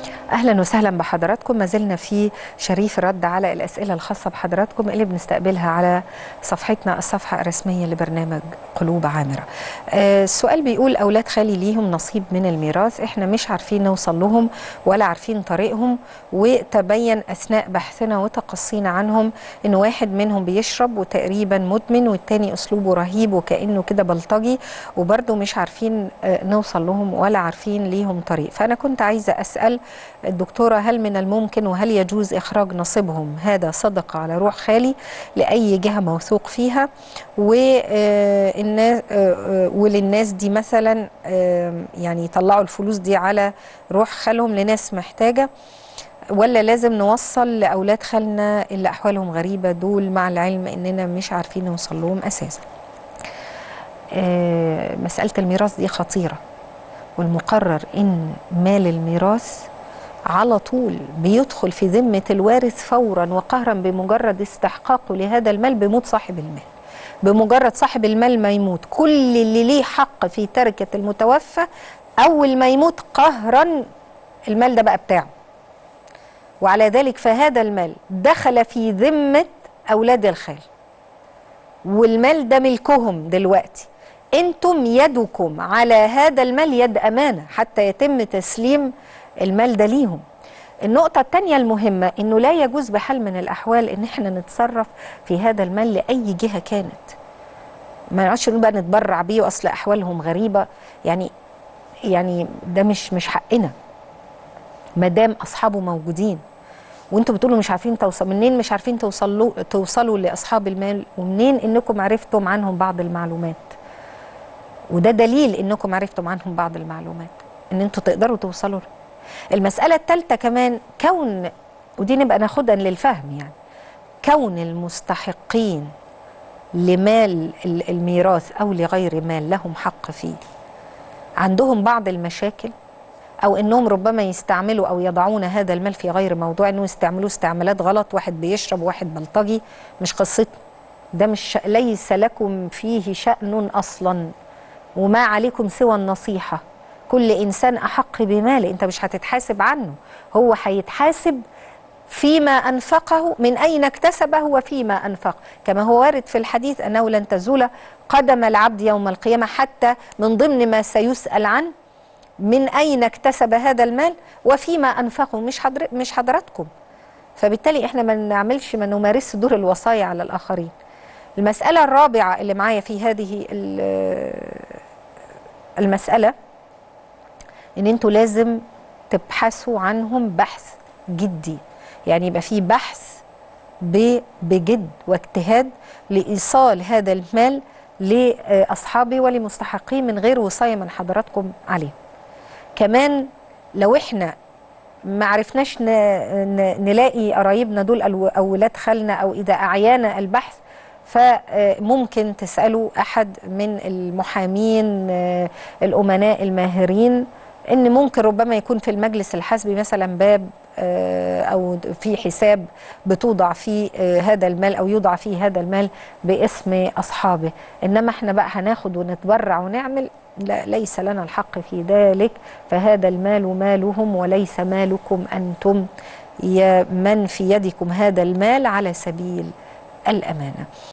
اهلا وسهلا بحضراتكم ما زلنا في شريف رد على الاسئله الخاصه بحضراتكم اللي بنستقبلها على صفحتنا الصفحه الرسميه لبرنامج قلوب عامره. آه السؤال بيقول اولاد خالي ليهم نصيب من الميراث احنا مش عارفين نوصل لهم ولا عارفين طريقهم وتبين اثناء بحثنا وتقصينا عنهم ان واحد منهم بيشرب وتقريبا مدمن والتاني اسلوبه رهيب وكانه كده بلطجي وبرده مش عارفين آه نوصل لهم ولا عارفين ليهم طريق فانا كنت عايزه اسال الدكتورة هل من الممكن وهل يجوز إخراج نصيبهم هذا صدقة على روح خالي لأي جهة موثوق فيها والناس وللناس دي مثلا يعني يطلعوا الفلوس دي على روح خالهم لناس محتاجة ولا لازم نوصل لأولاد خالنا اللي أحوالهم غريبة دول مع العلم إننا مش عارفين نوصل لهم أساسا مسألة الميراث دي خطيرة والمقرر إن مال الميراث على طول بيدخل في ذمة الوارث فورا وقهرا بمجرد استحقاقه لهذا المال بموت صاحب المال بمجرد صاحب المال ما يموت كل اللي ليه حق في تركة المتوفى أول ما يموت قهرا المال ده بقى بتاعه وعلى ذلك فهذا المال دخل في ذمة أولاد الخال والمال ده ملكهم دلوقتي انتم يدكم على هذا المال يد أمانة حتى يتم تسليم المال ده ليهم النقطة الثانية المهمة انه لا يجوز بحال من الاحوال ان احنا نتصرف في هذا المال لاي جهة كانت ما نقعدش نقول بقى نتبرع بيه واصل احوالهم غريبة يعني يعني ده مش مش حقنا ما دام اصحابه موجودين وانتوا بتقولوا مش عارفين توصل منين مش عارفين توصلوا توصلوا لاصحاب المال ومنين انكم عرفتم عنهم بعض المعلومات وده دليل انكم عرفتم عنهم بعض المعلومات ان انتوا تقدروا توصلوا المسألة الثالثة كمان كون ودي نبقى ناخدها للفهم يعني كون المستحقين لمال الميراث أو لغير مال لهم حق فيه عندهم بعض المشاكل أو إنهم ربما يستعملوا أو يضعون هذا المال في غير موضوع إنه يستعملوه استعمالات غلط واحد بيشرب واحد بلطجي مش قصتنا ده مش ليس لكم فيه شأن أصلا وما عليكم سوى النصيحة كل انسان احق بماله انت مش هتتحاسب عنه هو هيتحاسب فيما انفقه من اين اكتسبه وفيما انفق كما هو وارد في الحديث انه لن تزول قدم العبد يوم القيامه حتى من ضمن ما سيسال عنه من اين اكتسب هذا المال وفيما انفقه مش حضر مش حضراتكم فبالتالي احنا ما نعملش ما نمارس دور الوصايا على الاخرين المساله الرابعه اللي معايا في هذه المساله ان انتوا لازم تبحثوا عنهم بحث جدي يعني يبقى في بحث بجد واجتهاد لايصال هذا المال لاصحابه ولمستحقيه من غير وصايه من حضراتكم عليه كمان لو احنا ما عرفناش نلاقي قرايبنا دول او ولاد خالنا او اذا اعيانا البحث فممكن تسالوا احد من المحامين الامناء الماهرين ان ممكن ربما يكون في المجلس الحسبي مثلا باب او في حساب بتوضع فيه هذا المال او يوضع فيه هذا المال باسم اصحابه انما احنا بقى هناخد ونتبرع ونعمل لا ليس لنا الحق في ذلك فهذا المال مالهم وليس مالكم انتم يا من في يدكم هذا المال على سبيل الامانه